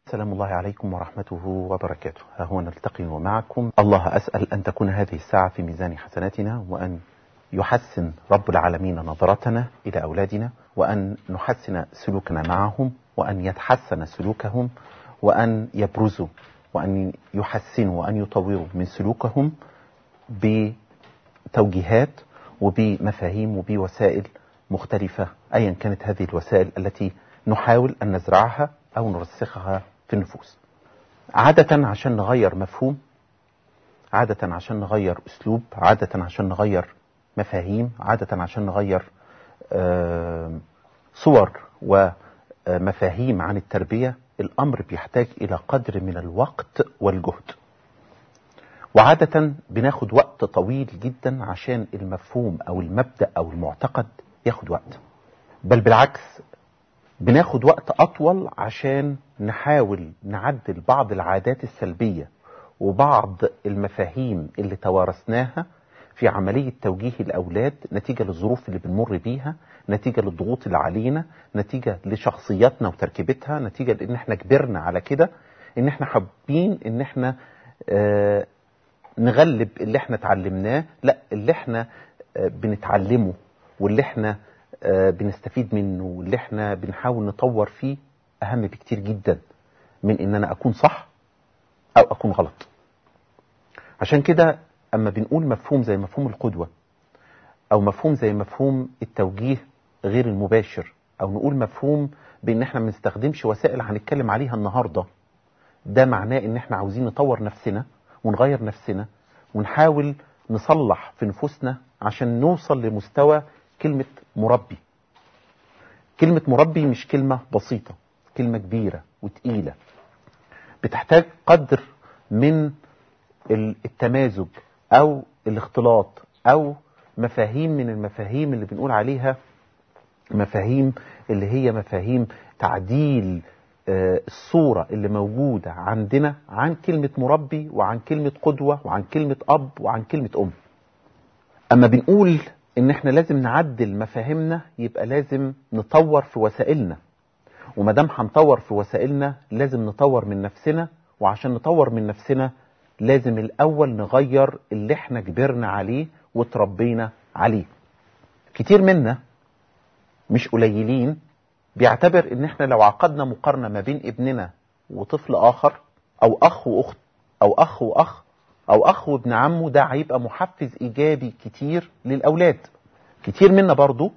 سلام الله عليكم ورحمته وبركاته ها هو نلتقي معكم الله أسأل أن تكون هذه الساعة في ميزان حسناتنا وأن يحسن رب العالمين نظرتنا إلى أولادنا وأن نحسن سلوكنا معهم وأن يتحسن سلوكهم وأن يبرزوا وأن يحسنوا وأن يطوروا من سلوكهم بتوجيهات وبمفاهيم وبوسائل مختلفة أيا كانت هذه الوسائل التي نحاول أن نزرعها أو نرسخها في النفوس عادة عشان نغير مفهوم عادة عشان نغير أسلوب عادة عشان نغير مفاهيم عادة عشان نغير آه صور ومفاهيم عن التربية الأمر بيحتاج إلى قدر من الوقت والجهد وعادة بناخد وقت طويل جدا عشان المفهوم أو المبدأ أو المعتقد ياخد وقت بل بالعكس بناخد وقت أطول عشان نحاول نعدل بعض العادات السلبية وبعض المفاهيم اللي توارثناها في عملية توجيه الأولاد نتيجة للظروف اللي بنمر بيها نتيجة للضغوط اللي علينا نتيجة لشخصياتنا وتركيبتها نتيجة لأن احنا كبرنا على كده ان احنا حابين ان احنا آه نغلب اللي احنا اتعلمناه لا اللي احنا آه بنتعلمه واللي احنا آه بنستفيد منه واللي احنا بنحاول نطور فيه اهم بكتير جدا من ان انا اكون صح او اكون غلط عشان كده اما بنقول مفهوم زي مفهوم القدوة او مفهوم زي مفهوم التوجيه غير المباشر او نقول مفهوم بان احنا ما بنستخدمش وسائل هنتكلم عليها النهاردة ده معناه ان احنا عاوزين نطور نفسنا ونغير نفسنا ونحاول نصلح في نفوسنا عشان نوصل لمستوى كلمة مربي كلمة مربي مش كلمة بسيطة كلمة كبيرة وتقيلة بتحتاج قدر من التمازج او الاختلاط او مفاهيم من المفاهيم اللي بنقول عليها مفاهيم اللي هي مفاهيم تعديل الصورة اللي موجودة عندنا عن كلمة مربي وعن كلمة قدوة وعن كلمة أب وعن كلمة أم أما بنقول إن إحنا لازم نعدل مفاهيمنا يبقى لازم نطور في وسائلنا وما دام هنطور في وسائلنا لازم نطور من نفسنا وعشان نطور من نفسنا لازم الأول نغير اللي احنا كبرنا عليه وتربينا عليه كتير منا مش قليلين بيعتبر ان احنا لو عقدنا مقارنة ما بين ابننا وطفل اخر او اخ واخت او اخ واخ او اخ وابن عمه ده هيبقى محفز ايجابي كتير للاولاد كتير منا برضو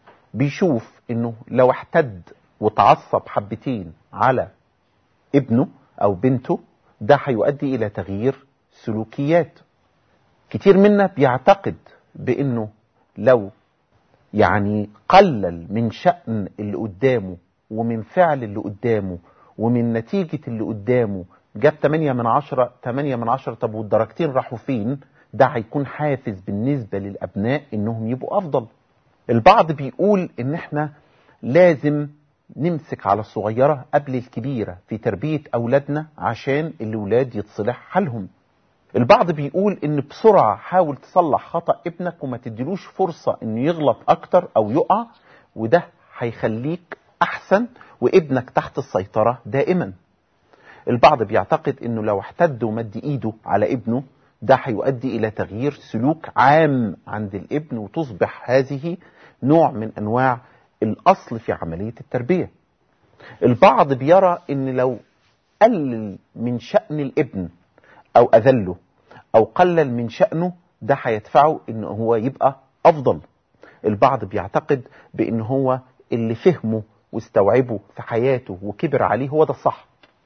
بيشوف انه لو احتد وتعصب حبتين على ابنه او بنته ده هيؤدي الى تغيير سلوكيات كتير منا بيعتقد بانه لو يعني قلل من شأن اللي قدامه ومن فعل اللي قدامه ومن نتيجة اللي قدامه جاب 8 من 10 8 من 10 طب والدرجتين راحوا فين ده هيكون حافز بالنسبة للأبناء انهم يبقوا افضل البعض بيقول ان احنا لازم نمسك على الصغيرة قبل الكبيرة في تربية أولادنا عشان الأولاد يتصلح حالهم البعض بيقول ان بسرعة حاول تصلح خطأ ابنك وما تديلوش فرصة انه يغلط اكتر او يقع وده هيخليك احسن وابنك تحت السيطرة دائما البعض بيعتقد انه لو احتد ومد ايده على ابنه ده هيؤدي الى تغيير سلوك عام عند الابن وتصبح هذه نوع من انواع الاصل في عملية التربية البعض بيرى ان لو قلل من شأن الابن او اذله او قلل من شأنه ده هيدفعه ان هو يبقى افضل البعض بيعتقد بان هو اللي فهمه واستوعبه في حياته وكبر عليه هو ده الصح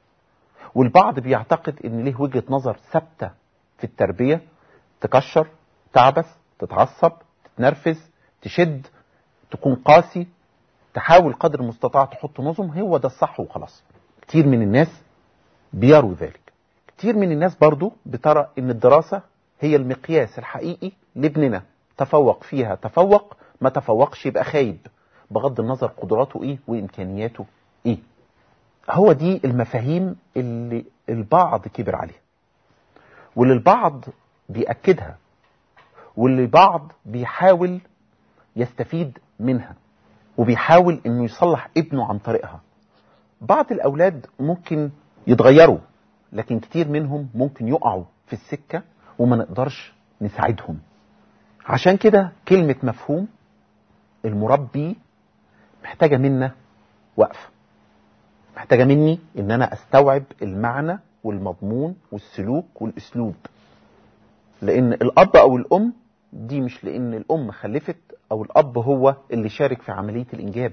والبعض بيعتقد ان ليه وجهة نظر ثابتة في التربية تكشر تعبس تتعصب تتنرفز تشد تكون قاسي تحاول قدر المستطاع تحط نظم هو ده الصح وخلاص كتير من الناس بيروا ذلك كتير من الناس برضو بترى ان الدراسة هي المقياس الحقيقي لابننا تفوق فيها تفوق ما تفوقش يبقى خايب بغض النظر قدراته ايه وامكانياته ايه هو دي المفاهيم اللي البعض كبر عليها واللي البعض بيأكدها واللي البعض بيحاول يستفيد منها وبيحاول انه يصلح ابنه عن طريقها بعض الاولاد ممكن يتغيروا لكن كتير منهم ممكن يقعوا في السكة وما نقدرش نساعدهم عشان كده كلمة مفهوم المربي محتاجة منا وقفة محتاجة مني ان انا استوعب المعنى والمضمون والسلوك والاسلوب لان الاب او الام دي مش لان الام خلفت او الاب هو اللي شارك في عملية الانجاب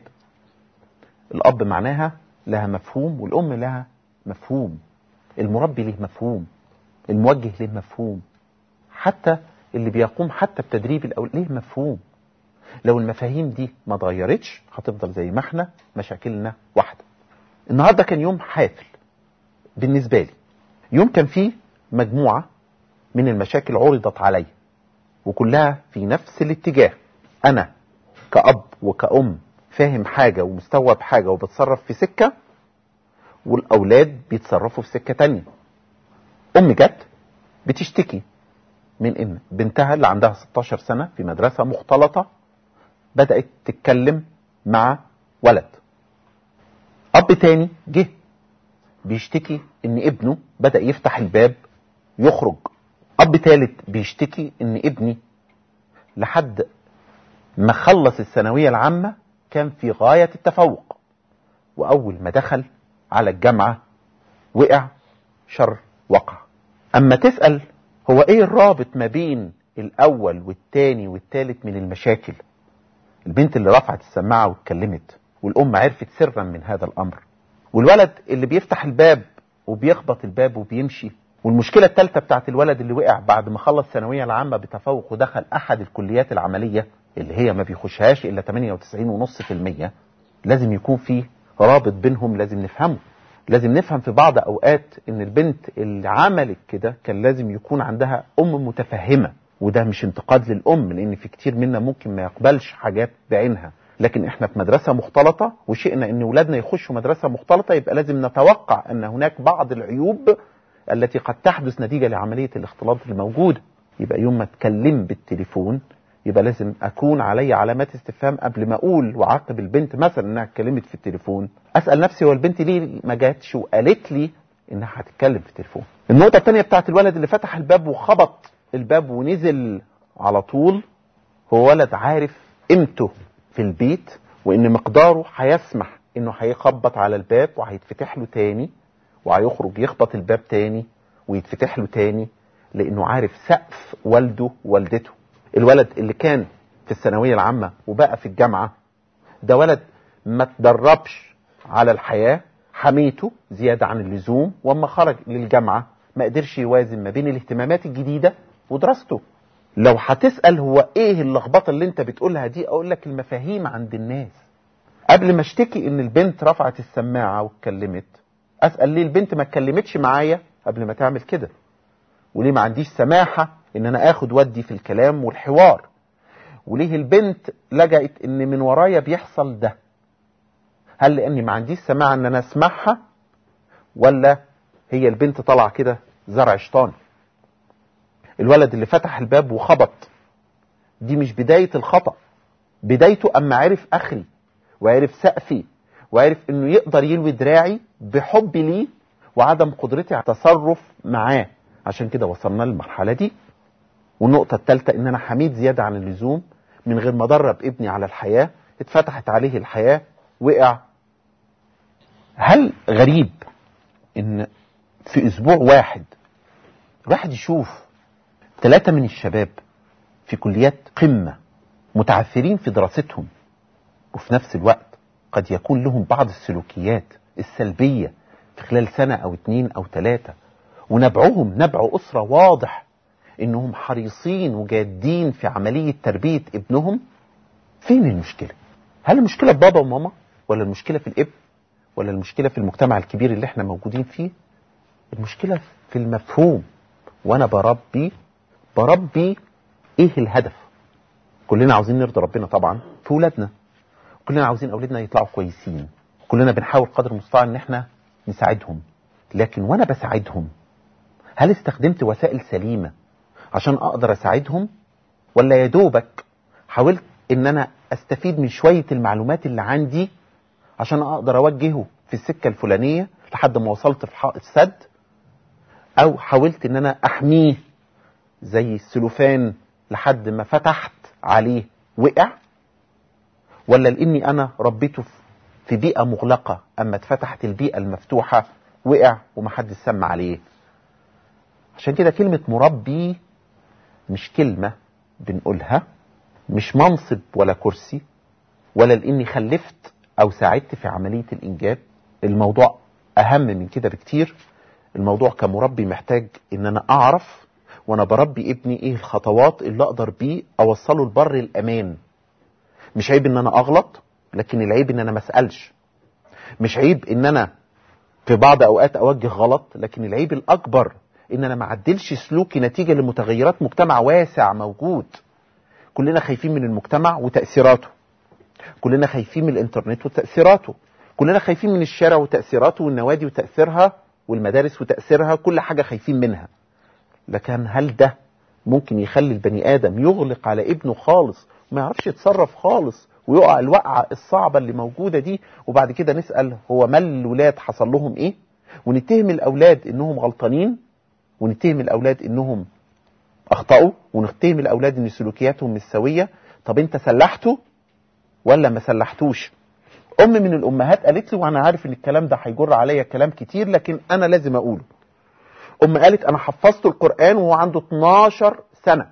الاب معناها لها مفهوم والام لها مفهوم المربي له مفهوم الموجه له مفهوم حتى اللي بيقوم حتى بتدريب الاولاد ليه مفهوم لو المفاهيم دي ما اتغيرتش هتفضل زي ما احنا مشاكلنا واحده النهارده كان يوم حافل بالنسبه لي يوم كان فيه مجموعه من المشاكل عرضت علي وكلها في نفس الاتجاه انا كأب وكأم فاهم حاجة ومستوعب حاجة وبتصرف في سكة والأولاد بيتصرفوا في سكة تانية أم جت بتشتكي من إن بنتها اللي عندها 16 سنة في مدرسة مختلطة بدأت تتكلم مع ولد أب تاني جه بيشتكي إن ابنه بدأ يفتح الباب يخرج أب تالت بيشتكي إن ابني لحد ما خلص الثانوية العامة كان في غاية التفوق وأول ما دخل على الجامعة وقع شر وقع أما تسأل هو إيه الرابط ما بين الأول والتاني والتالت من المشاكل البنت اللي رفعت السماعة واتكلمت والأم عرفت سرا من هذا الأمر والولد اللي بيفتح الباب وبيخبط الباب وبيمشي والمشكلة الثالثة بتاعت الولد اللي وقع بعد ما خلص الثانوية العامة بتفوق ودخل أحد الكليات العملية اللي هي ما بيخشهاش إلا 98.5% لازم يكون في رابط بينهم لازم نفهمه لازم نفهم في بعض أوقات إن البنت اللي عملت كده كان لازم يكون عندها أم متفهمة وده مش انتقاد للأم لأن في كتير منا ممكن ما يقبلش حاجات بعينها لكن احنا في مدرسة مختلطة وشئنا ان ولادنا يخشوا مدرسة مختلطة يبقى لازم نتوقع ان هناك بعض العيوب التي قد تحدث نتيجة لعملية الاختلاط الموجودة يبقى يوم ما اتكلم بالتليفون يبقى لازم اكون علي علامات استفهام قبل ما اقول وعاقب البنت مثلا انها اتكلمت في التليفون اسال نفسي هو البنت ليه ما جاتش وقالت لي انها هتتكلم في التليفون النقطه الثانيه بتاعت الولد اللي فتح الباب وخبط الباب ونزل على طول هو ولد عارف قيمته في البيت وان مقداره هيسمح انه هيخبط على الباب وهيتفتح له تاني وهيخرج يخبط الباب تاني ويتفتح له تاني لانه عارف سقف والده ووالدته الولد اللي كان في الثانويه العامه وبقى في الجامعه ده ولد ما تدربش على الحياه حميته زياده عن اللزوم واما خرج للجامعه ما قدرش يوازن ما بين الاهتمامات الجديده ودراسته لو هتسال هو ايه اللخبطه اللي انت بتقولها دي اقول لك المفاهيم عند الناس قبل ما اشتكي ان البنت رفعت السماعه واتكلمت اسال ليه البنت ما اتكلمتش معايا قبل ما تعمل كده وليه ما عنديش سماحه ان انا اخد ودي في الكلام والحوار وليه البنت لجأت ان من ورايا بيحصل ده هل لاني ما عنديش سماعه ان انا اسمعها ولا هي البنت طالعه كده زرع شيطان الولد اللي فتح الباب وخبط دي مش بدايه الخطأ بدايته اما عرف اخري وعرف سقفي وعرف انه يقدر يلوي دراعي بحبي ليه وعدم قدرتي على التصرف معاه عشان كده وصلنا للمرحله دي والنقطة الثالثة إن أنا حميد زيادة عن اللزوم من غير ما أدرب ابني على الحياة اتفتحت عليه الحياة وقع هل غريب إن في أسبوع واحد الواحد يشوف ثلاثة من الشباب في كليات قمة متعثرين في دراستهم وفي نفس الوقت قد يكون لهم بعض السلوكيات السلبية في خلال سنة أو اتنين أو ثلاثة ونبعهم نبع أسرة واضح انهم حريصين وجادين في عملية تربية ابنهم فين المشكلة هل المشكلة بابا وماما ولا المشكلة في الابن ولا المشكلة في المجتمع الكبير اللي احنا موجودين فيه المشكلة في المفهوم وانا بربي بربي ايه الهدف كلنا عاوزين نرضي ربنا طبعا في ولادنا كلنا عاوزين اولادنا يطلعوا كويسين كلنا بنحاول قدر المستطاع ان احنا نساعدهم لكن وانا بساعدهم هل استخدمت وسائل سليمه عشان اقدر اساعدهم ولا يا دوبك حاولت ان انا استفيد من شويه المعلومات اللي عندي عشان اقدر اوجهه في السكه الفلانيه لحد ما وصلت في حائط سد او حاولت ان انا احميه زي السلوفان لحد ما فتحت عليه وقع ولا لاني انا ربيته في بيئة مغلقة اما اتفتحت البيئة المفتوحة وقع ومحدش سمع عليه عشان كده كلمة مربي مش كلمة بنقولها مش منصب ولا كرسي ولا لاني خلفت او ساعدت في عملية الانجاب الموضوع اهم من كده بكتير الموضوع كمربي محتاج ان انا اعرف وانا بربي ابني ايه الخطوات اللي اقدر بيه اوصله لبر الامان مش عيب ان انا اغلط لكن العيب ان انا ما اسالش مش عيب ان انا في بعض اوقات اوجه غلط لكن العيب الاكبر ان انا ما اعدلش سلوكي نتيجه لمتغيرات مجتمع واسع موجود كلنا خايفين من المجتمع وتاثيراته كلنا خايفين من الانترنت وتاثيراته كلنا خايفين من الشارع وتاثيراته والنوادي وتاثيرها والمدارس وتاثيرها كل حاجه خايفين منها لكن هل ده ممكن يخلي البني ادم يغلق على ابنه خالص وما يعرفش يتصرف خالص ويقع الوقعه الصعبه اللي موجوده دي وبعد كده نسال هو مال الولاد حصل لهم ايه ونتهم الاولاد انهم غلطانين ونتهم الاولاد انهم اخطاوا ونتهم الاولاد ان سلوكياتهم مش سويه طب انت سلحته ولا ما سلحتوش ام من الامهات قالت لي وانا عارف ان الكلام ده هيجر عليا كلام كتير لكن انا لازم اقوله ام قالت انا حفظت القران وهو عنده 12 سنه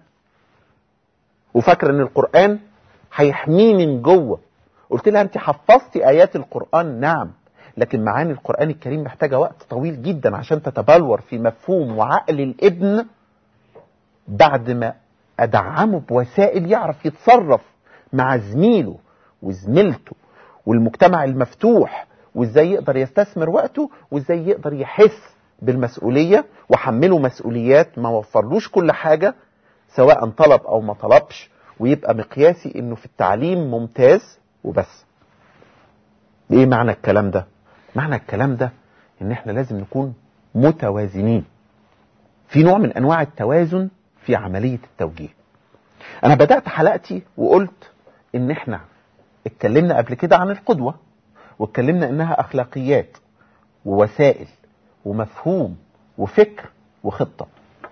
وفاكره ان القران هيحميه من جوه قلت لها انت حفظتي ايات القران نعم لكن معاني القران الكريم محتاجه وقت طويل جدا عشان تتبلور في مفهوم وعقل الابن بعد ما ادعمه بوسائل يعرف يتصرف مع زميله وزميلته والمجتمع المفتوح وازاي يقدر يستثمر وقته وازاي يقدر يحس بالمسؤوليه وحمله مسؤوليات ما وفرلوش كل حاجه سواء طلب او ما طلبش ويبقى مقياسي انه في التعليم ممتاز وبس ايه معنى الكلام ده معنى الكلام ده ان احنا لازم نكون متوازنين في نوع من انواع التوازن في عمليه التوجيه انا بدات حلقتي وقلت ان احنا اتكلمنا قبل كده عن القدوه واتكلمنا انها اخلاقيات ووسائل ومفهوم وفكر وخطه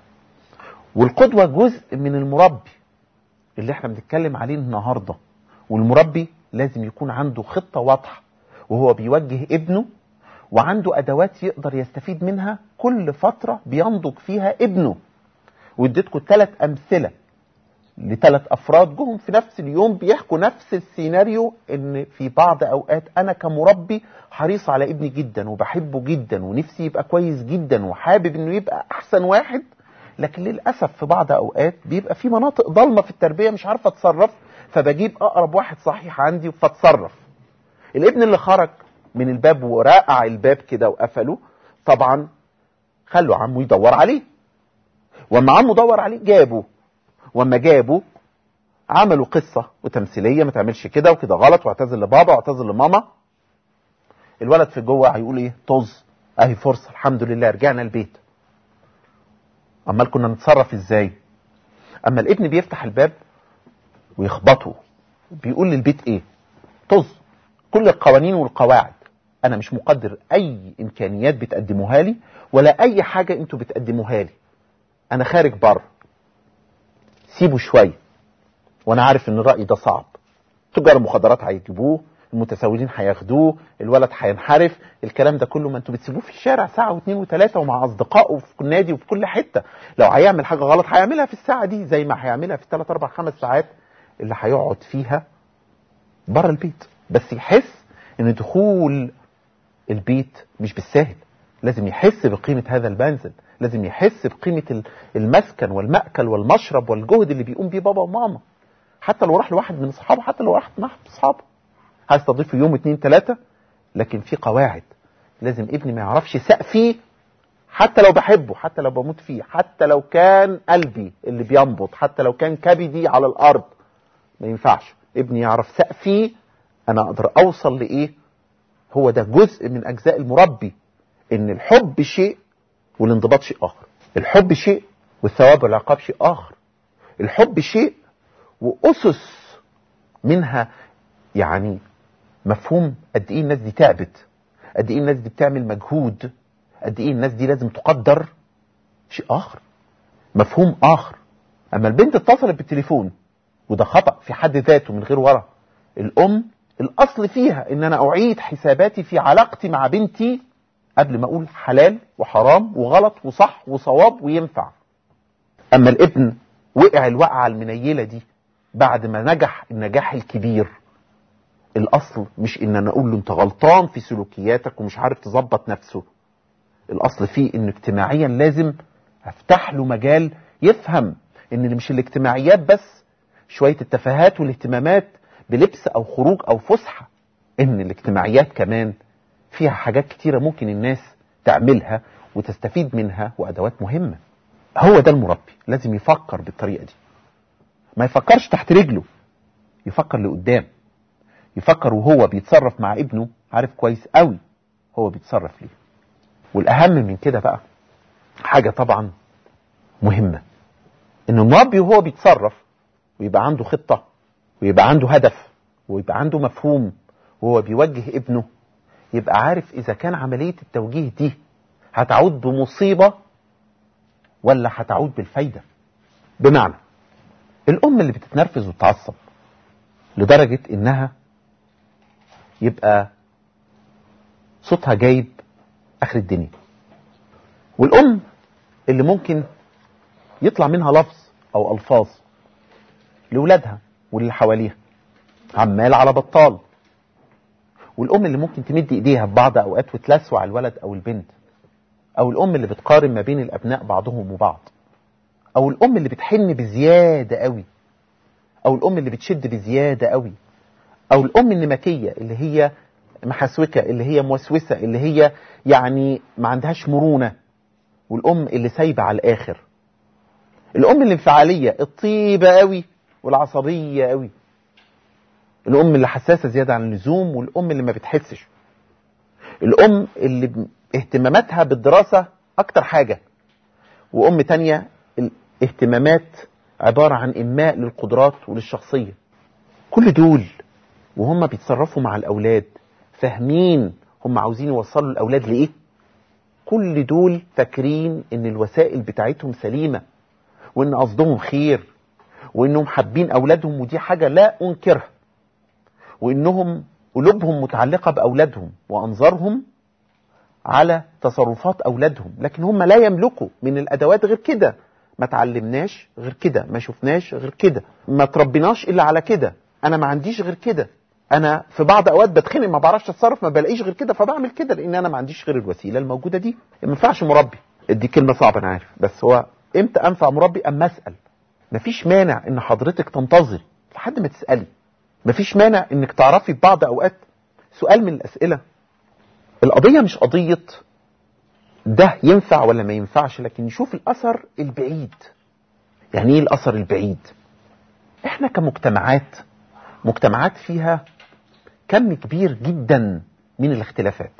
والقدوه جزء من المربي اللي احنا بنتكلم عليه النهارده والمربي لازم يكون عنده خطه واضحه وهو بيوجه ابنه وعنده ادوات يقدر يستفيد منها كل فتره بينضج فيها ابنه واديتكم ثلاث امثله لثلاث افراد جم في نفس اليوم بيحكوا نفس السيناريو ان في بعض اوقات انا كمربي حريص على ابني جدا وبحبه جدا ونفسي يبقى كويس جدا وحابب انه يبقى احسن واحد لكن للاسف في بعض اوقات بيبقى في مناطق ضلمه في التربيه مش عارفه اتصرف فبجيب اقرب واحد صحيح عندي فاتصرف الابن اللي خرج من الباب ورقع الباب كده وقفله طبعا خلوا عمه يدور عليه واما عمه دور عليه جابه واما جابه عملوا قصة وتمثيلية ما تعملش كده وكده غلط واعتذر لبابا واعتذر لماما الولد في جوه هيقول ايه طز اهي فرصة الحمد لله رجعنا البيت امال كنا نتصرف ازاي اما الابن بيفتح الباب ويخبطه بيقول للبيت ايه طز كل القوانين والقواعد انا مش مقدر اي امكانيات بتقدموها لي ولا اي حاجة انتوا بتقدموها لي انا خارج بره سيبه شويه وانا عارف ان الراي ده صعب تجار المخدرات هيجيبوه المتسولين هياخدوه الولد هينحرف الكلام ده كله ما انتوا بتسيبوه في الشارع ساعه واثنين وثلاثه ومع اصدقائه في النادي وفي كل حته لو هيعمل حاجه غلط هيعملها في الساعه دي زي ما هيعملها في الثلاث اربع خمس ساعات اللي هيقعد فيها بره البيت بس يحس ان دخول البيت مش بالسهل لازم يحس بقيمه هذا المنزل لازم يحس بقيمة المسكن والمأكل والمشرب والجهد اللي بيقوم بيه بابا وماما حتى لو راح لواحد من اصحابه حتى لو راح مع اصحابه هيستضيفه يوم اتنين تلاتة لكن في قواعد لازم ابني ما يعرفش سقفي حتى لو بحبه حتى لو بموت فيه حتى لو كان قلبي اللي بينبض حتى لو كان كبدي على الارض ما ينفعش ابني يعرف سقفي انا اقدر اوصل لايه هو ده جزء من اجزاء المربي ان الحب شيء والانضباط شيء اخر الحب شيء والثواب والعقاب شيء اخر الحب شيء واسس منها يعني مفهوم قد ايه الناس دي تعبت قد ايه الناس دي بتعمل مجهود قد ايه الناس دي لازم تقدر شيء اخر مفهوم اخر اما البنت اتصلت بالتليفون وده خطأ في حد ذاته من غير ورا الام الاصل فيها ان انا اعيد حساباتي في علاقتي مع بنتي قبل ما اقول حلال وحرام وغلط وصح وصواب وينفع اما الابن وقع الوقعة المنيلة دي بعد ما نجح النجاح الكبير الاصل مش ان انا اقول له انت غلطان في سلوكياتك ومش عارف تظبط نفسه الاصل فيه ان اجتماعيا لازم افتح له مجال يفهم ان مش الاجتماعيات بس شوية التفاهات والاهتمامات بلبس او خروج او فسحة ان الاجتماعيات كمان فيها حاجات كتيرة ممكن الناس تعملها وتستفيد منها وادوات مهمة هو ده المربي لازم يفكر بالطريقة دي ما يفكرش تحت رجله يفكر لقدام يفكر وهو بيتصرف مع ابنه عارف كويس قوي هو بيتصرف ليه والاهم من كده بقى حاجة طبعا مهمة ان المربي وهو بيتصرف ويبقى عنده خطة ويبقى عنده هدف ويبقى عنده مفهوم وهو بيوجه ابنه يبقى عارف اذا كان عملية التوجيه دي هتعود بمصيبة ولا هتعود بالفايدة بمعنى الام اللي بتتنرفز وتتعصب لدرجة انها يبقى صوتها جايب اخر الدنيا والام اللي ممكن يطلع منها لفظ او الفاظ لولادها واللي حواليها عمال على بطال والام اللي ممكن تمد ايديها في بعض اوقات وتلسع الولد او البنت او الام اللي بتقارن ما بين الابناء بعضهم وبعض او الام اللي بتحن بزياده قوي او الام اللي بتشد بزياده قوي او الام النمكيه اللي هي محسوكه اللي هي موسوسه اللي هي يعني ما عندهاش مرونه والام اللي سايبه على الاخر الام الانفعاليه الطيبه قوي والعصبيه قوي الام اللي حساسه زياده عن اللزوم والام اللي ما بتحسش الام اللي اهتماماتها بالدراسه اكتر حاجه وام تانية الاهتمامات عباره عن انماء للقدرات وللشخصيه كل دول وهم بيتصرفوا مع الاولاد فاهمين هم عاوزين يوصلوا الاولاد لايه كل دول فاكرين ان الوسائل بتاعتهم سليمه وان قصدهم خير وانهم حابين اولادهم ودي حاجه لا انكرها وانهم قلوبهم متعلقه باولادهم وانظارهم على تصرفات اولادهم لكن هم لا يملكوا من الادوات غير كده ما تعلمناش غير كده ما شفناش غير كده ما تربيناش الا على كده انا ما عنديش غير كده انا في بعض اوقات بتخنق ما بعرفش اتصرف ما بلاقيش غير كده فبعمل كده لان انا ما عنديش غير الوسيله الموجوده دي ما ينفعش مربي دي كلمه صعبه انا عارف بس هو امتى انفع مربي اما اسال مفيش مانع ان حضرتك تنتظر لحد ما تسالي مفيش مانع انك تعرفي في بعض اوقات سؤال من الاسئله القضيه مش قضيه ده ينفع ولا ما ينفعش لكن نشوف الاثر البعيد يعني ايه الاثر البعيد احنا كمجتمعات مجتمعات فيها كم كبير جدا من الاختلافات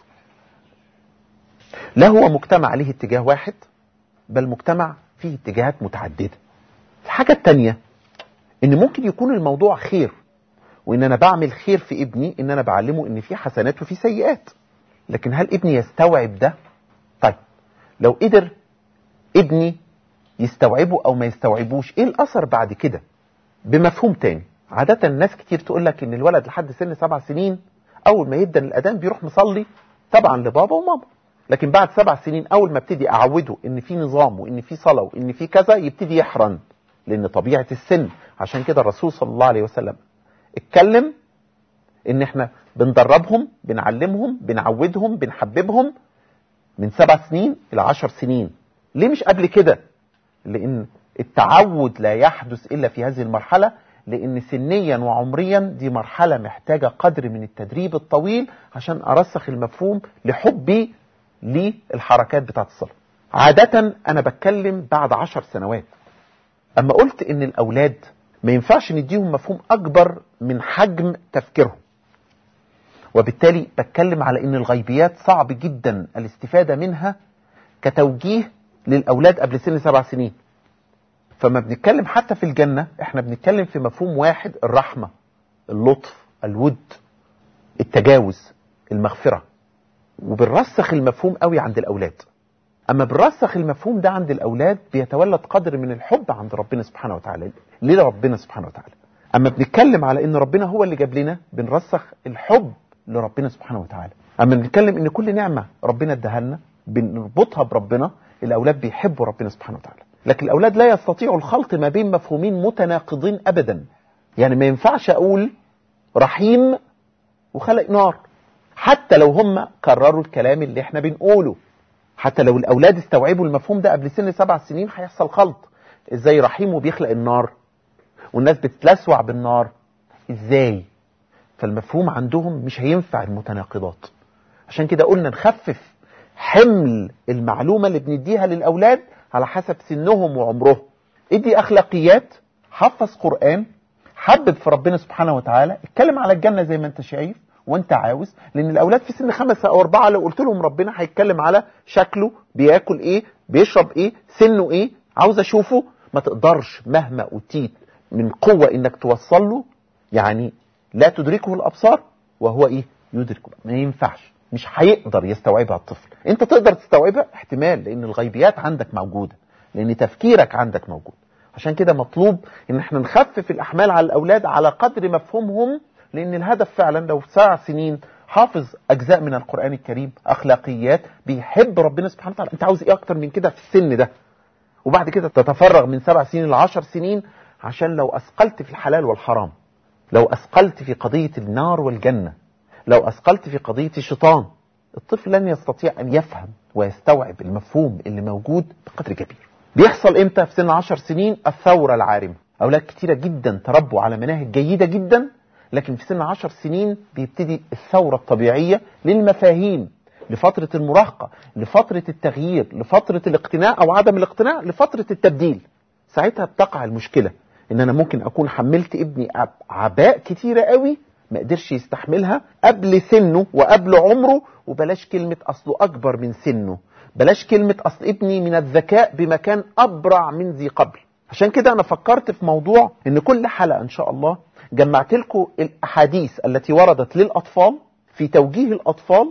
لا هو مجتمع له اتجاه واحد بل مجتمع فيه اتجاهات متعددة الحاجة التانية ان ممكن يكون الموضوع خير وان انا بعمل خير في ابني ان انا بعلمه ان في حسنات وفي سيئات لكن هل ابني يستوعب ده طيب لو قدر ابني يستوعبه او ما يستوعبوش ايه الاثر بعد كده بمفهوم تاني عادة ناس كتير تقول لك ان الولد لحد سن سبع سنين اول ما يبدا الاذان بيروح مصلي طبعا لبابا وماما لكن بعد سبع سنين اول ما ابتدي اعوده ان في نظام وان في صلاه وان في كذا يبتدي يحرن لان طبيعه السن عشان كده الرسول صلى الله عليه وسلم اتكلم ان احنا بندربهم بنعلمهم بنعودهم بنحببهم من سبع سنين الى عشر سنين ليه مش قبل كده لان التعود لا يحدث الا في هذه المرحله لان سنيا وعمريا دي مرحله محتاجه قدر من التدريب الطويل عشان ارسخ المفهوم لحبي للحركات بتاعت الصلاه عاده انا بتكلم بعد عشر سنوات اما قلت ان الاولاد ما ينفعش نديهم مفهوم اكبر من حجم تفكيرهم وبالتالي بتكلم على ان الغيبيات صعب جدا الاستفاده منها كتوجيه للاولاد قبل سن سبع سنين فما بنتكلم حتى في الجنه احنا بنتكلم في مفهوم واحد الرحمه اللطف الود التجاوز المغفره وبنرسخ المفهوم قوي عند الاولاد اما بنرسخ المفهوم ده عند الاولاد بيتولد قدر من الحب عند ربنا سبحانه وتعالى ليه ربنا سبحانه وتعالى اما بنتكلم على ان ربنا هو اللي جاب لنا بنرسخ الحب لربنا سبحانه وتعالى اما بنتكلم ان كل نعمه ربنا اداها لنا بنربطها بربنا الاولاد بيحبوا ربنا سبحانه وتعالى لكن الاولاد لا يستطيعوا الخلط ما بين مفهومين متناقضين ابدا يعني ما ينفعش اقول رحيم وخلق نار حتى لو هم كرروا الكلام اللي احنا بنقوله حتى لو الاولاد استوعبوا المفهوم ده قبل سن سبع سنين هيحصل خلط ازاي رحيم وبيخلق النار والناس بتتلسوع بالنار ازاي فالمفهوم عندهم مش هينفع المتناقضات عشان كده قلنا نخفف حمل المعلومة اللي بنديها للأولاد على حسب سنهم وعمرهم ادي أخلاقيات حفظ قرآن حبب في ربنا سبحانه وتعالى اتكلم على الجنة زي ما انت شايف وانت عاوز لان الاولاد في سن خمسة او اربعة لو قلت لهم ربنا هيتكلم على شكله بياكل ايه بيشرب ايه سنه ايه عاوز اشوفه ما تقدرش مهما اوتيت من قوة انك توصل له يعني لا تدركه الابصار وهو ايه يدرك ما ينفعش مش هيقدر يستوعبها الطفل انت تقدر تستوعبها احتمال لان الغيبيات عندك موجودة لان تفكيرك عندك موجود عشان كده مطلوب ان احنا نخفف الاحمال على الاولاد على قدر مفهومهم لان الهدف فعلا لو سبع سنين حافظ اجزاء من القران الكريم اخلاقيات بيحب ربنا سبحانه وتعالى انت عاوز ايه اكتر من كده في السن ده وبعد كده تتفرغ من سبع سنين لعشر سنين عشان لو اثقلت في الحلال والحرام لو اثقلت في قضيه النار والجنه لو اثقلت في قضيه الشيطان الطفل لن يستطيع ان يفهم ويستوعب المفهوم اللي موجود بقدر كبير بيحصل امتى في سن عشر سنين الثوره العارمه اولاد كتيره جدا تربوا على مناهج جيده جدا لكن في سن عشر سنين بيبتدي الثورة الطبيعية للمفاهيم لفترة المراهقة لفترة التغيير لفترة الاقتناع أو عدم الاقتناع لفترة التبديل ساعتها بتقع المشكلة إن أنا ممكن أكون حملت ابني عباء كتيرة قوي ما قدرش يستحملها قبل سنه وقبل عمره وبلاش كلمة أصله أكبر من سنه بلاش كلمة أصل ابني من الذكاء بمكان أبرع من ذي قبل عشان كده أنا فكرت في موضوع إن كل حلقة إن شاء الله جمعت لكم الاحاديث التي وردت للاطفال في توجيه الاطفال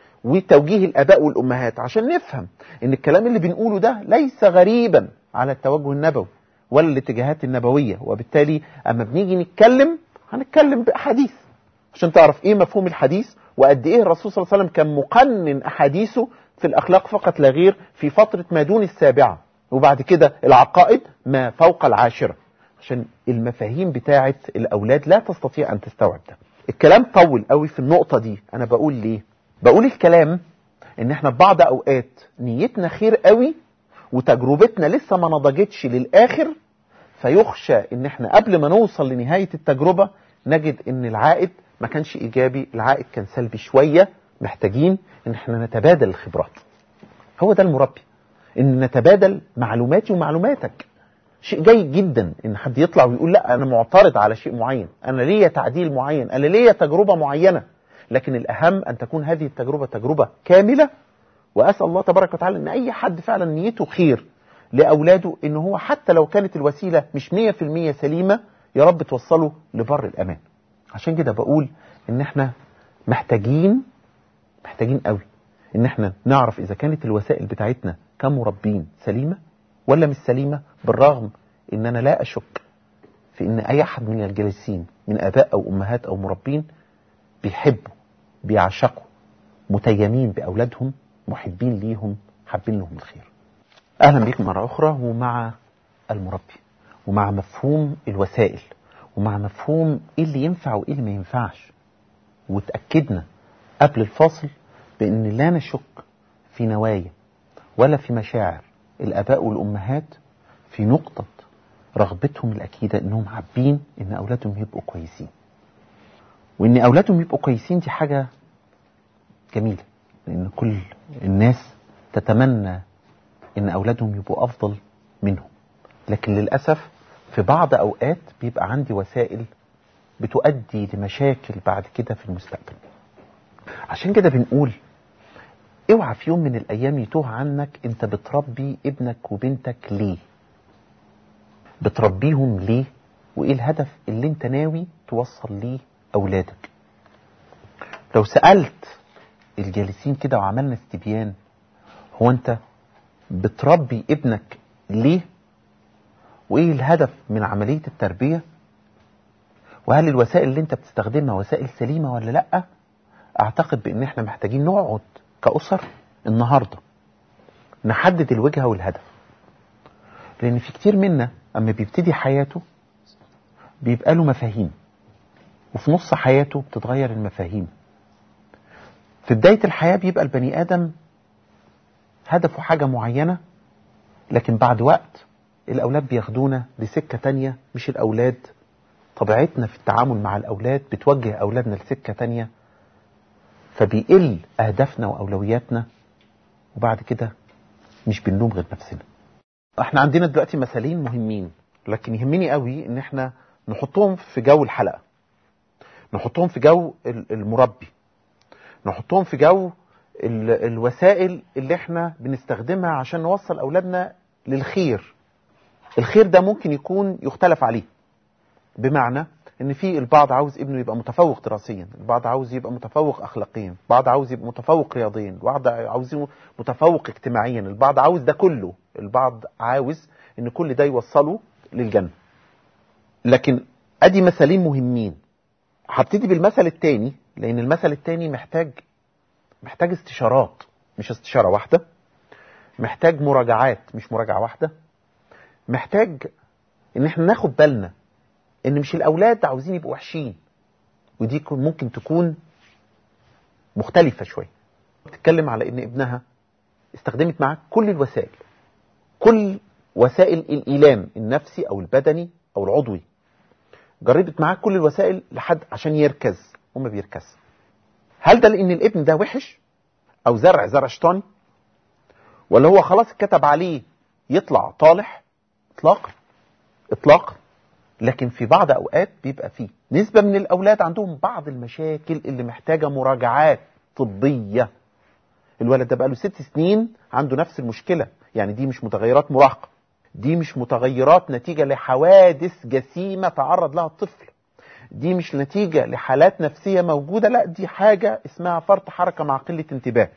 وتوجيه الاباء والامهات عشان نفهم ان الكلام اللي بنقوله ده ليس غريبا على التوجه النبوي ولا الاتجاهات النبويه وبالتالي اما بنيجي نتكلم هنتكلم باحاديث عشان تعرف ايه مفهوم الحديث وقد ايه الرسول صلى الله عليه وسلم كان مقنن احاديثه في الاخلاق فقط لا غير في فتره ما دون السابعه وبعد كده العقائد ما فوق العاشره عشان المفاهيم بتاعه الاولاد لا تستطيع ان تستوعب ده الكلام طول قوي في النقطه دي انا بقول ليه بقول الكلام ان احنا في بعض اوقات نيتنا خير قوي وتجربتنا لسه ما نضجتش للاخر فيخشى ان احنا قبل ما نوصل لنهايه التجربه نجد ان العائد ما كانش ايجابي العائد كان سلبي شويه محتاجين ان احنا نتبادل الخبرات هو ده المربي ان نتبادل معلوماتي ومعلوماتك شيء جيد جدا ان حد يطلع ويقول لا انا معترض على شيء معين انا ليا تعديل معين انا ليا تجربه معينه لكن الاهم ان تكون هذه التجربه تجربه كامله واسال الله تبارك وتعالى ان اي حد فعلا نيته خير لاولاده ان هو حتى لو كانت الوسيله مش 100% سليمه يا رب توصله لبر الامان عشان كده بقول ان احنا محتاجين محتاجين قوي ان احنا نعرف اذا كانت الوسائل بتاعتنا كمربين سليمه ولا مش سليمه بالرغم ان انا لا اشك في ان اي احد من الجالسين من اباء او امهات او مربين بيحبوا بيعشقوا متيمين باولادهم محبين ليهم حابين لهم الخير اهلا بكم مره اخرى ومع المربي ومع مفهوم الوسائل ومع مفهوم ايه اللي ينفع وايه اللي ما ينفعش وتاكدنا قبل الفاصل بان لا نشك في نوايا ولا في مشاعر الاباء والامهات في نقطة رغبتهم الأكيدة إنهم حابين إن أولادهم يبقوا كويسين. وإن أولادهم يبقوا كويسين دي حاجة جميلة لأن كل الناس تتمنى إن أولادهم يبقوا أفضل منهم. لكن للأسف في بعض أوقات بيبقى عندي وسائل بتؤدي لمشاكل بعد كده في المستقبل. عشان كده بنقول اوعى في يوم من الأيام يتوه عنك أنت بتربي ابنك وبنتك ليه؟ بتربيهم ليه وايه الهدف اللي انت ناوي توصل ليه اولادك لو سألت الجالسين كده وعملنا استبيان هو انت بتربي ابنك ليه وايه الهدف من عملية التربية وهل الوسائل اللي انت بتستخدمها وسائل سليمة ولا لا اعتقد بان احنا محتاجين نقعد كأسر النهاردة نحدد الوجهة والهدف لان في كتير منا اما بيبتدي حياته بيبقى له مفاهيم وفي نص حياته بتتغير المفاهيم في بداية الحياة بيبقى البني آدم هدفه حاجة معينة لكن بعد وقت الأولاد بياخدونا لسكة تانية مش الأولاد طبيعتنا في التعامل مع الأولاد بتوجه أولادنا لسكة تانية فبيقل أهدافنا وأولوياتنا وبعد كده مش بنلوم غير نفسنا احنا عندنا دلوقتي مثالين مهمين لكن يهمني قوي ان احنا نحطهم في جو الحلقة نحطهم في جو المربي نحطهم في جو الوسائل اللي احنا بنستخدمها عشان نوصل اولادنا للخير الخير ده ممكن يكون يختلف عليه بمعنى ان في البعض عاوز ابنه يبقى متفوق دراسيا البعض عاوز يبقى متفوق اخلاقيا البعض عاوز يبقى متفوق رياضيا البعض عاوز متفوق اجتماعيا البعض عاوز ده كله البعض عاوز ان كل ده يوصله للجنة لكن ادي مثالين مهمين هبتدي بالمثل الثاني لان المثل الثاني محتاج محتاج استشارات مش استشارة واحدة محتاج مراجعات مش مراجعة واحدة محتاج ان احنا ناخد بالنا ان مش الاولاد عاوزين يبقوا وحشين ودي ممكن تكون مختلفة شوية بتتكلم على ان ابنها استخدمت معاه كل الوسائل كل وسائل الإيلام النفسي أو البدني أو العضوي جربت معاه كل الوسائل لحد عشان يركز وما بيركز هل ده لأن الابن ده وحش أو زرع زرع شيطاني ولا هو خلاص اتكتب عليه يطلع طالح اطلاقا اطلاقا لكن في بعض اوقات بيبقى فيه نسبة من الاولاد عندهم بعض المشاكل اللي محتاجة مراجعات طبية الولد ده بقاله ست سنين عنده نفس المشكلة يعني دي مش متغيرات مراهقة دي مش متغيرات نتيجة لحوادث جسيمة تعرض لها الطفل دي مش نتيجة لحالات نفسية موجودة لا دي حاجة اسمها فرط حركة مع قلة انتباه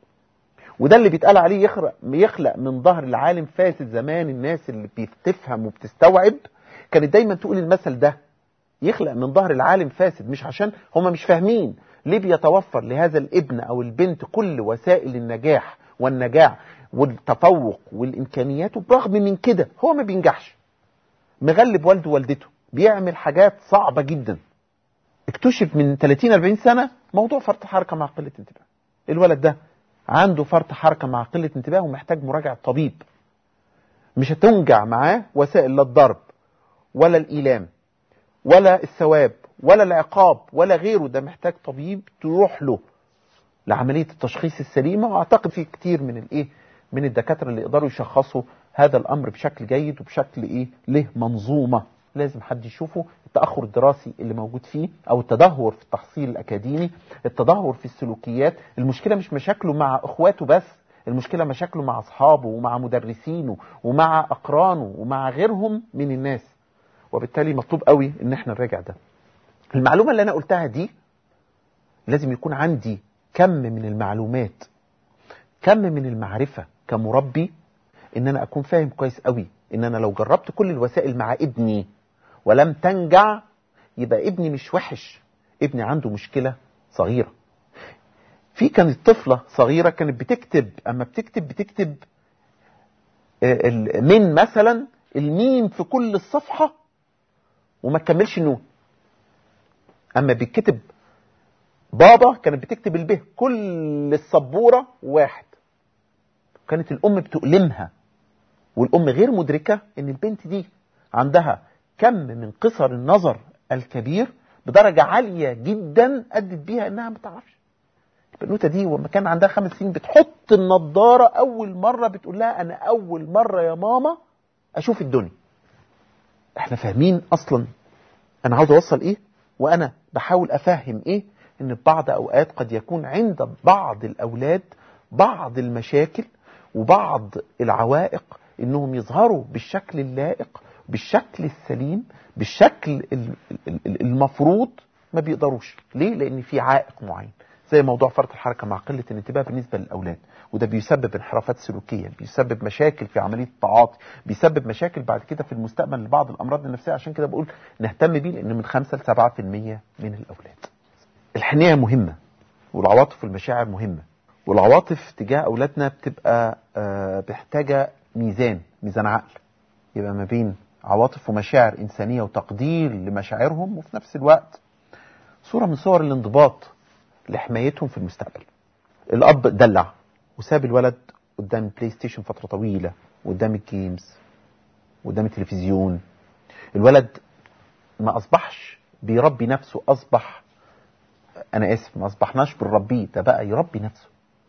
وده اللي بيتقال عليه يخلق, يخلق من ظهر العالم فاسد زمان الناس اللي بتفهم وبتستوعب كانت دايما تقول المثل ده يخلق من ظهر العالم فاسد مش عشان هما مش فاهمين ليه بيتوفر لهذا الابن او البنت كل وسائل النجاح والنجاح والتفوق والامكانيات وبرغم من كده هو ما بينجحش مغلب والده ووالدته بيعمل حاجات صعبة جدا اكتشف من 30 40 سنة موضوع فرط حركة مع قلة انتباه الولد ده عنده فرط حركة مع قلة انتباه ومحتاج مراجعة طبيب مش هتنجع معاه وسائل لا الضرب ولا الإيلام ولا الثواب ولا العقاب ولا غيره ده محتاج طبيب تروح له لعملية التشخيص السليمة واعتقد في كتير من الايه من الدكاترة اللي يقدروا يشخصوا هذا الامر بشكل جيد وبشكل ايه له منظومة لازم حد يشوفه التأخر الدراسي اللي موجود فيه او التدهور في التحصيل الاكاديمي التدهور في السلوكيات المشكلة مش مشاكله مع اخواته بس المشكلة مشاكله مع اصحابه ومع مدرسينه ومع اقرانه ومع غيرهم من الناس وبالتالي مطلوب قوي ان احنا نراجع ده المعلومة اللي انا قلتها دي لازم يكون عندي كم من المعلومات كم من المعرفة كمربي ان انا اكون فاهم كويس قوي ان انا لو جربت كل الوسائل مع ابني ولم تنجع يبقى ابني مش وحش ابني عنده مشكلة صغيرة في كانت طفلة صغيرة كانت بتكتب اما بتكتب بتكتب من مثلا الميم في كل الصفحة وما تكملش النون اما بيتكتب بابا كانت بتكتب البه كل السبورة واحد كانت الأم بتؤلمها والأم غير مدركة أن البنت دي عندها كم من قصر النظر الكبير بدرجة عالية جدا أدت بيها أنها ما تعرفش البنوتة دي وما كان عندها خمس سنين بتحط النضارة أول مرة بتقول لها أنا أول مرة يا ماما أشوف الدنيا احنا فاهمين أصلا أنا عاوز أوصل إيه وأنا بحاول أفهم إيه ان في بعض اوقات قد يكون عند بعض الاولاد بعض المشاكل وبعض العوائق انهم يظهروا بالشكل اللائق بالشكل السليم بالشكل المفروض ما بيقدروش ليه لان في عائق معين زي موضوع فرط الحركه مع قله الانتباه بالنسبه للاولاد وده بيسبب انحرافات سلوكيه بيسبب مشاكل في عمليه التعاطي بيسبب مشاكل بعد كده في المستقبل لبعض الامراض النفسيه عشان كده بقول نهتم بيه لان من 5 ل 7% من الاولاد الحنيه مهمه والعواطف والمشاعر مهمه والعواطف تجاه اولادنا بتبقى آه، محتاجه ميزان ميزان عقل يبقى ما بين عواطف ومشاعر انسانيه وتقدير لمشاعرهم وفي نفس الوقت صوره من صور الانضباط لحمايتهم في المستقبل الاب دلع وساب الولد قدام البلاي ستيشن فتره طويله وقدام الجيمز وقدام التلفزيون الولد ما اصبحش بيربي نفسه اصبح انا اسف ما اصبحناش بنربيه ده بقى يربي نفسه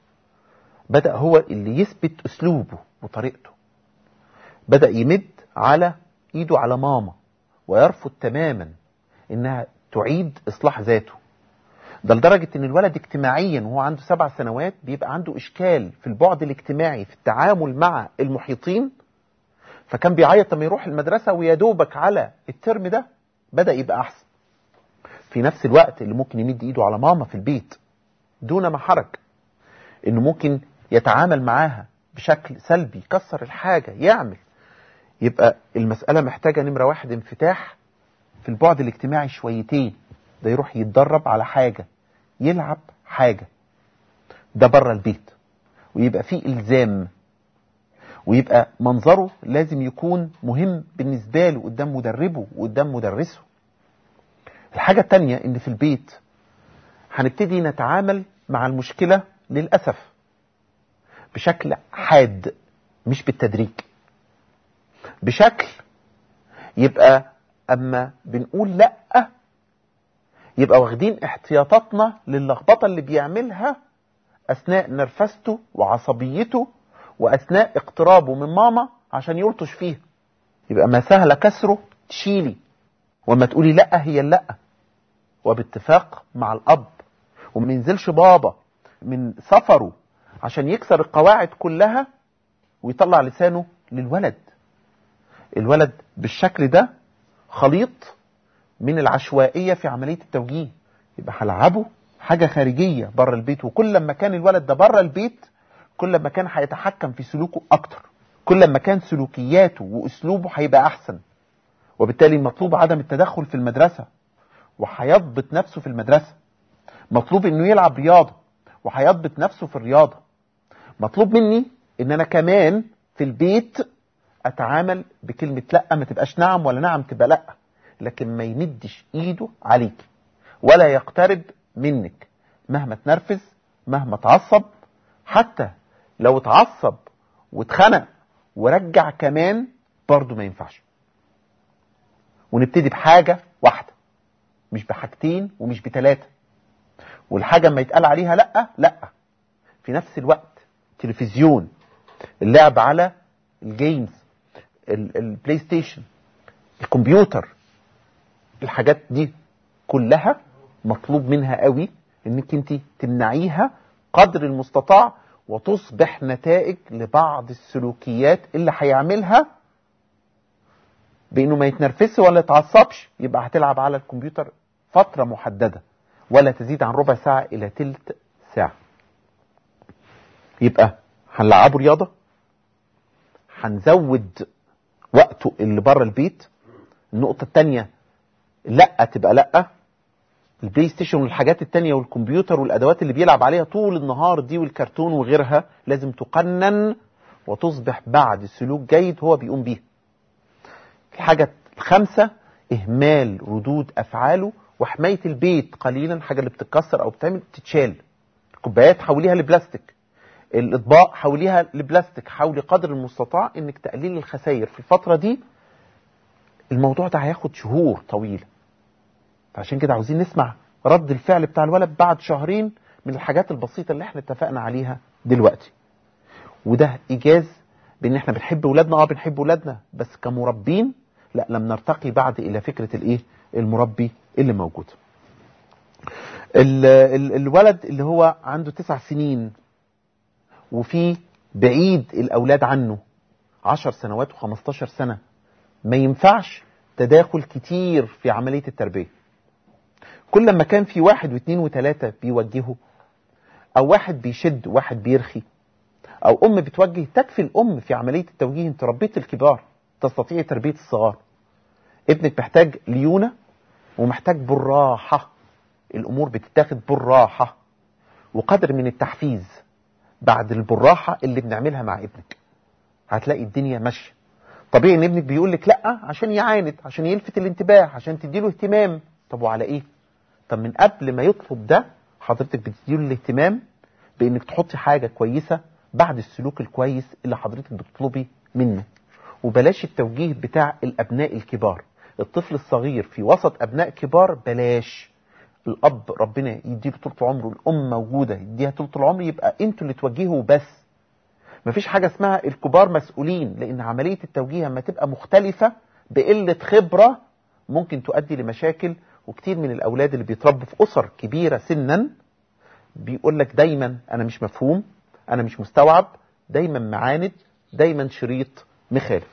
بدا هو اللي يثبت اسلوبه وطريقته بدا يمد على ايده على ماما ويرفض تماما انها تعيد اصلاح ذاته ده لدرجة ان الولد اجتماعيا وهو عنده سبع سنوات بيبقى عنده اشكال في البعد الاجتماعي في التعامل مع المحيطين فكان بيعيط لما يروح المدرسة ويا دوبك على الترم ده بدأ يبقى احسن في نفس الوقت اللي ممكن يمد ايده على ماما في البيت دون ما حرج انه ممكن يتعامل معاها بشكل سلبي يكسر الحاجة يعمل يبقى المسألة محتاجة نمرة واحد انفتاح في البعد الاجتماعي شويتين ده يروح يتدرب على حاجة يلعب حاجة ده بره البيت ويبقى فيه إلزام ويبقى منظره لازم يكون مهم بالنسبة له قدام مدربه وقدام مدرسه الحاجة التانية ان في البيت هنبتدي نتعامل مع المشكلة للأسف بشكل حاد مش بالتدريج بشكل يبقى اما بنقول لا يبقى واخدين احتياطاتنا للخبطه اللي بيعملها اثناء نرفزته وعصبيته واثناء اقترابه من ماما عشان يلطش فيها يبقى ما سهل كسره تشيلي وما تقولي لا هي لا وباتفاق مع الاب وما ينزلش بابا من سفره عشان يكسر القواعد كلها ويطلع لسانه للولد الولد بالشكل ده خليط من العشوائية في عملية التوجيه يبقى هلعبه حاجة خارجية بره البيت وكل ما كان الولد ده بره البيت كل ما كان هيتحكم في سلوكه أكتر كل ما كان سلوكياته وأسلوبه هيبقى أحسن وبالتالي مطلوب عدم التدخل في المدرسة وهيضبط نفسه في المدرسة مطلوب انه يلعب رياضة وهيضبط نفسه في الرياضة مطلوب مني ان انا كمان في البيت اتعامل بكلمة لا ما تبقاش نعم ولا نعم تبقى لا لكن ما يمدش ايده عليك ولا يقترب منك مهما تنرفز مهما تعصب حتى لو اتعصب واتخنق ورجع كمان برضه ما ينفعش ونبتدي بحاجة واحدة مش بحاجتين ومش بتلاتة والحاجة ما يتقال عليها لأ لأ في نفس الوقت تلفزيون اللعب على الجيمز البلاي ستيشن الكمبيوتر الحاجات دي كلها مطلوب منها قوي انك انت تمنعيها قدر المستطاع وتصبح نتائج لبعض السلوكيات اللي هيعملها بانه ما يتنرفزش ولا يتعصبش يبقى هتلعب على الكمبيوتر فترة محددة ولا تزيد عن ربع ساعة الى تلت ساعة يبقى هنلعبه رياضة هنزود وقته اللي بره البيت النقطة التانية لا تبقى لا البلاي ستيشن والحاجات التانية والكمبيوتر والادوات اللي بيلعب عليها طول النهار دي والكرتون وغيرها لازم تقنن وتصبح بعد سلوك جيد هو بيقوم بيها الحاجة الخامسة اهمال ردود افعاله وحماية البيت قليلا الحاجة اللي بتتكسر او بتعمل تتشال الكوبايات حوليها لبلاستيك الاطباق حوليها لبلاستيك حاولي قدر المستطاع انك تقللي الخسائر في الفترة دي الموضوع ده هياخد شهور طويلة فعشان كده عاوزين نسمع رد الفعل بتاع الولد بعد شهرين من الحاجات البسيطة اللي احنا اتفقنا عليها دلوقتي وده إيجاز بان احنا بنحب ولادنا اه بنحب ولادنا بس كمربين لا لم نرتقي بعد الى فكرة الايه المربي اللي موجود ال ال الولد اللي هو عنده تسع سنين وفي بعيد الاولاد عنه عشر سنوات وخمستاشر سنة ما ينفعش تداخل كتير في عملية التربية كل ما كان في واحد واثنين وثلاثة بيوجهوا او واحد بيشد وواحد بيرخي او ام بتوجه تكفي الام في عمليه التوجيه انت ربيت الكبار تستطيع تربيه الصغار ابنك محتاج ليونه ومحتاج بالراحه الامور بتتاخد بالراحه وقدر من التحفيز بعد البراحه اللي بنعملها مع ابنك هتلاقي الدنيا ماشيه طبيعي ان ابنك بيقول لك لا عشان يعاند عشان يلفت الانتباه عشان تديله اهتمام طب وعلى ايه طب من قبل ما يطلب ده حضرتك بتديله الاهتمام بانك تحطي حاجه كويسه بعد السلوك الكويس اللي حضرتك بتطلبي منه وبلاش التوجيه بتاع الابناء الكبار الطفل الصغير في وسط ابناء كبار بلاش الاب ربنا يديله طول عمره الام موجوده يديها طول العمر يبقى انتوا اللي توجهوا بس مفيش حاجه اسمها الكبار مسؤولين لان عمليه التوجيه لما تبقى مختلفه بقله خبره ممكن تؤدي لمشاكل وكتير من الاولاد اللي بيتربوا في اسر كبيره سنا بيقول لك دايما انا مش مفهوم انا مش مستوعب دايما معاند دايما شريط مخالف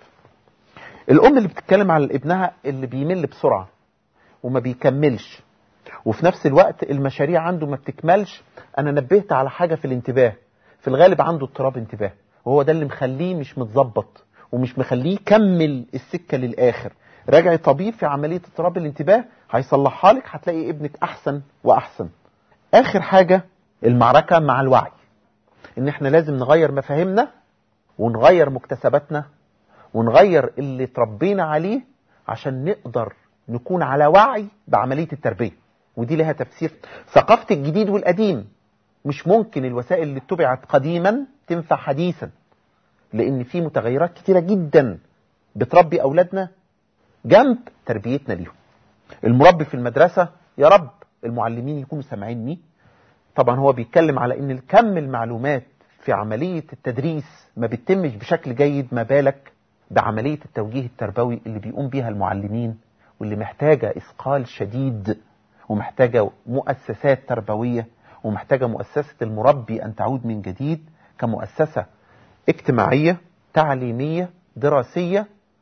الام اللي بتتكلم على ابنها اللي بيمل بسرعه وما بيكملش وفي نفس الوقت المشاريع عنده ما بتكملش انا نبهت على حاجه في الانتباه في الغالب عنده اضطراب انتباه وهو ده اللي مخليه مش متظبط ومش مخليه يكمل السكه للاخر راجع طبيب في عمليه اضطراب الانتباه هيصلحها لك هتلاقي ابنك احسن واحسن اخر حاجه المعركه مع الوعي ان احنا لازم نغير مفاهيمنا ونغير مكتسباتنا ونغير اللي اتربينا عليه عشان نقدر نكون على وعي بعمليه التربيه ودي لها تفسير ثقافه الجديد والقديم مش ممكن الوسائل اللي اتبعت قديما تنفع حديثا لان في متغيرات كتيره جدا بتربي اولادنا جنب تربيتنا ليهم المربي في المدرسه يا رب المعلمين يكونوا سامعيني طبعا هو بيتكلم على ان كم المعلومات في عمليه التدريس ما بتتمش بشكل جيد ما بالك بعمليه التوجيه التربوي اللي بيقوم بيها المعلمين واللي محتاجه اثقال شديد ومحتاجه مؤسسات تربويه ومحتاجه مؤسسه المربي ان تعود من جديد كمؤسسه اجتماعيه تعليميه دراسيه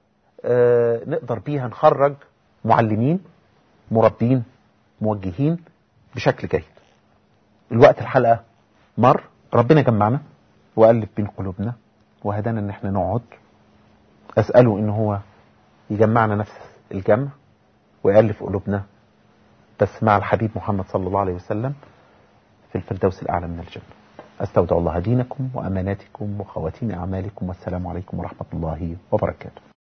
آه نقدر بيها نخرج معلمين مربين موجهين بشكل جيد الوقت الحلقه مر ربنا جمعنا وألف بين قلوبنا وهدانا ان احنا نقعد اساله ان هو يجمعنا نفس الجمع ويألف قلوبنا بس مع الحبيب محمد صلى الله عليه وسلم في الفردوس الأعلى من الجنة أستودع الله دينكم وأماناتكم وخواتيم أعمالكم والسلام عليكم ورحمة الله وبركاته